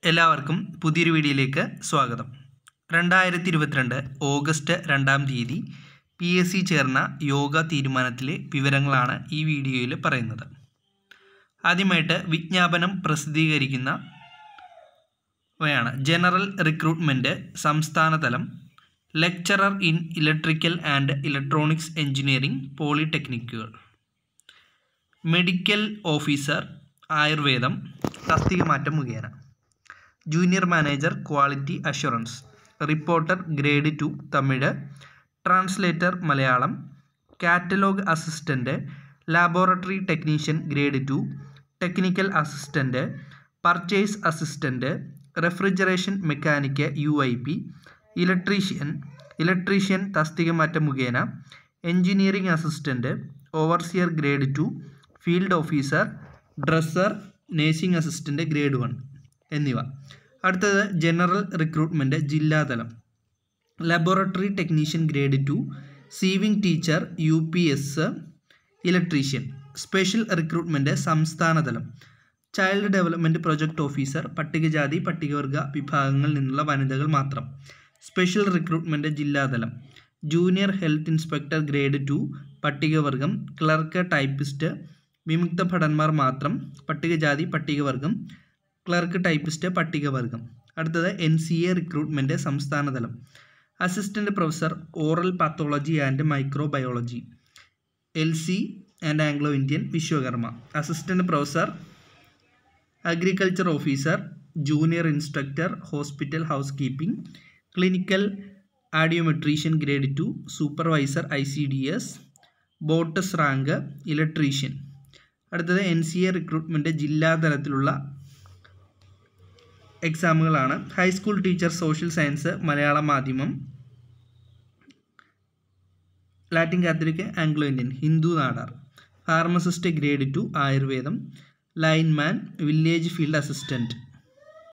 എല്ലാവർക്കും പുതിയൊരു വീഡിയോയിലേക്ക് സ്വാഗതം രണ്ടായിരത്തി ഇരുപത്തിരണ്ട് ഓഗസ്റ്റ് രണ്ടാം തീയതി പി എസ് സി ചേർന്ന യോഗ തീരുമാനത്തിലെ വിവരങ്ങളാണ് ഈ വീഡിയോയിൽ പറയുന്നത് ആദ്യമായിട്ട് വിജ്ഞാപനം പ്രസിദ്ധീകരിക്കുന്ന വയാണ് ജനറൽ റിക്രൂട്ട്മെൻറ്റ് സംസ്ഥാനതലം lecturer in electrical and electronics engineering പോളിടെക്നിക്കുകൾ മെഡിക്കൽ ഓഫീസർ ആയുർവേദം തസ്തിക മാറ്റം മുഖേന junior manager quality assurance reporter grade two Tamil translator Malayalam catalogue assistant laboratory technician grade two technical assistant purchase assistant refrigeration mechanic U I P electrician electrician തസ്തിക മാറ്റം മുഖേന engineering assistant overseer grade two field officer dresser nursing assistant grade one എന്നിവ അടുത്തത് general recruitment ജില്ലാതലം laboratory technician grade two sewing teacher U P S electrician special recruitment സംസ്ഥാനതലം child development project officer പട്ടികജാതി പട്ടികവർഗ വിഭാഗങ്ങളിൽ നിന്നുള്ള വനിതകൾ മാത്രം സ്പെഷ്യൽ റിക്രൂട്ട്മെൻറ്റ് ജില്ലാതലം junior health inspector grade two പട്ടികവർഗം ക്ലർക്ക് ടൈപ്പിസ്റ്റ് വിമുക്ത ഭടന്മാർ മാത്രം പട്ടികജാതി പട്ടികവർഗം ക്ലർക്ക് ടൈപ്പിസ്റ്റ് പട്ടികവർഗം അടുത്തത് എൻ സി എ റിക്രൂട്ട്മെൻറ്റ് സംസ്ഥാനതലം assistant professor oral pathology and microbiology L C and Anglo Indian Vishwakarma assistant professor agriculture officer junior instructor hospital housekeeping clinical audiometrician grade two supervisor I C D S ബോട്ടസ് rank electrician അടുത്തത് N C A recruitment ജില്ലാതലത്തിലുള്ള എക്സാമുകളാണ് high school teacher social science മലയാള മാധ്യമം Latin Catholic Anglo Indian Hindu Nadar pharmacist grade two ആയുർവേദം lineman village field assistant